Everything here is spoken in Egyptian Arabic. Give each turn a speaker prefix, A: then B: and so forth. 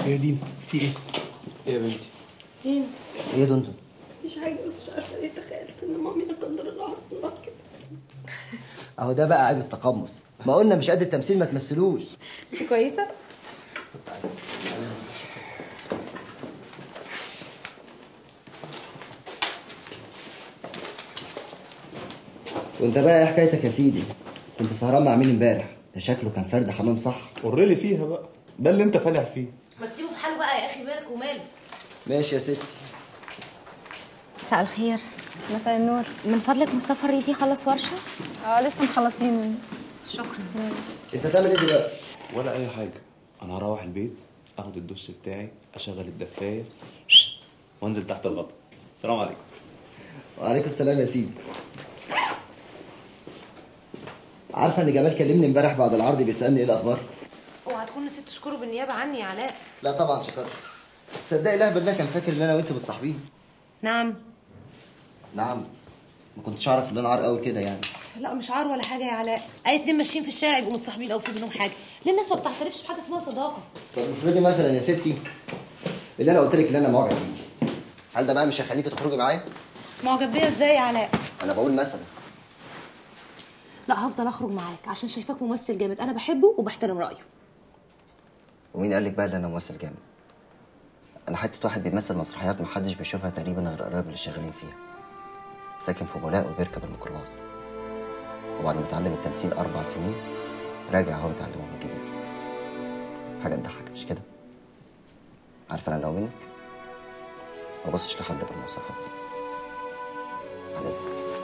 A: يا دين في ايه؟
B: ايه يا بنتي
C: دين
D: ايه دندن
C: مش حاجة بس مش عارفة ايه تخيلت ان مامي لا قدر الله حصل لها كده
D: اهو ده بقى عيب التقمص ما قلنا مش قد التمثيل ما تمثلوش
E: انت كويسه
D: وانت بقى ايه حكايتك يا سيدي كنت سهران مع مين امبارح ده شكله كان فرد حمام صح
A: وريلي فيها بقى ده اللي انت فالح فيه
F: ما تسيبه في حاله بقى يا اخي مالك وماله
D: ماشي يا ستي
E: مساء الخير
G: مساء النور
E: من فضلك مصطفى ريدي خلص ورشه
G: اه لسه مخلصين
E: شكرا
D: انت تعمل ايه دلوقتي
B: ولا اي حاجه انا هروح البيت اخد الدش بتاعي اشغل الدفايه وانزل تحت الغطا السلام عليكم
D: وعليكم السلام يا سيدي عارفه ان جمال كلمني امبارح بعد العرض بيسالني ايه الاخبار
F: اوعى تكون نسيت تشكره بالنيابه عني يا علاء
D: لا طبعا شكرا تصدقي الاهبل ده كان فاكر ان انا وانت متصاحبين
F: نعم
D: نعم ما كنتش اعرف ان انا عار قوي كده يعني
F: لا مش عار ولا حاجه يا علاء اي اتنين ماشيين في الشارع يبقوا متصاحبين او في بينهم حاجه ليه الناس ما بتعترفش بحاجه اسمها صداقه
D: طب افرضي مثلا يا ستي اللي انا قلت لك ان انا معجب بيه هل ده بقى مش هيخليكي تخرجي معايا
F: معجب بيا ازاي يا علاء
D: انا بقول مثلا
F: لا هفضل اخرج معاك عشان شايفاك ممثل جامد انا بحبه وبحترم رايه
D: ومين قال لك بقى ان انا ممثل جامد انا حته واحد بيمثل مسرحيات محدش بيشوفها تقريبا غير قرايب اللي شغالين فيها ساكن في بولاق وبيركب الميكروباص وبعد ما اتعلم التمثيل اربع سنين راجع هو يتعلمه من جديد حاجه تضحك مش كده عارفه انا لو منك ما بصش لحد بالمواصفات دي على اذنك